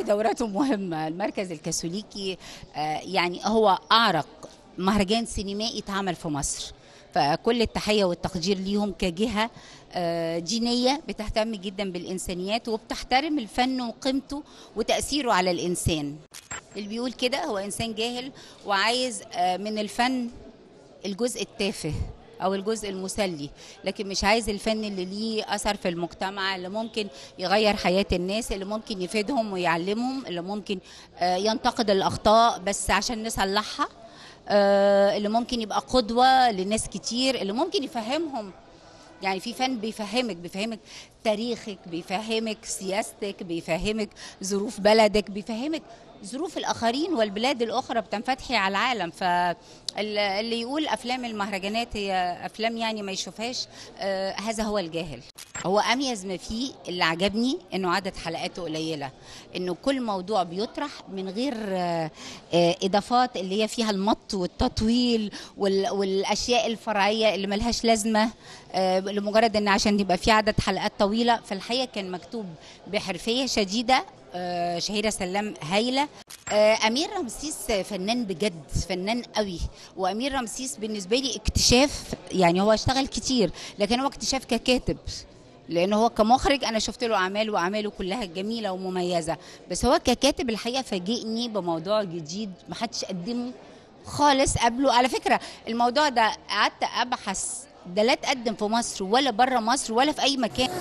كل دوراته مهمة المركز الكاثوليكي آه، يعني هو أعرق مهرجان سينمائي اتعمل في مصر فكل التحية والتقدير ليهم كجهة آه، دينية بتهتم جدا بالإنسانيات وبتحترم الفن وقيمته وتأثيره على الإنسان اللي بيقول كده هو إنسان جاهل وعايز آه، من الفن الجزء التافه او الجزء المسلي لكن مش عايز الفن اللي ليه اثر في المجتمع اللي ممكن يغير حياه الناس اللي ممكن يفيدهم ويعلمهم اللي ممكن آه، ينتقد الاخطاء بس عشان نصلحها آه، اللي ممكن يبقى قدوه لناس كتير اللي ممكن يفهمهم يعني في فن بيفهمك بيفهمك تاريخك بيفهمك سياستك بيفهمك ظروف بلدك بيفهمك ظروف الاخرين والبلاد الاخرى بتنفتحي على العالم فاللي يقول افلام المهرجانات هي افلام يعني ما يشوفهاش آه هذا هو الجاهل هو اميز ما فيه اللي عجبني انه عدد حلقاته قليله انه كل موضوع بيطرح من غير آه آه اضافات اللي هي فيها المط والتطويل وال- والاشياء الفرعيه اللي ملهاش لازمه آه لمجرد ان عشان يبقى في عدد حلقات طويله فالحقيقه كان مكتوب بحرفيه شديده آه، شهيرة سلام هايلة آه، أمير رمسيس فنان بجد فنان قوي وأمير رمسيس بالنسبة لي اكتشاف يعني هو اشتغل كتير لكن هو اكتشاف ككاتب لأنه هو كمخرج أنا شفت له أعمال وأعماله كلها جميلة ومميزة بس هو ككاتب الحقيقة فاجئني بموضوع جديد محدش قدمه خالص قبله على فكرة الموضوع ده قعدت أبحث ده لا تقدم في مصر ولا بره مصر ولا في أي مكان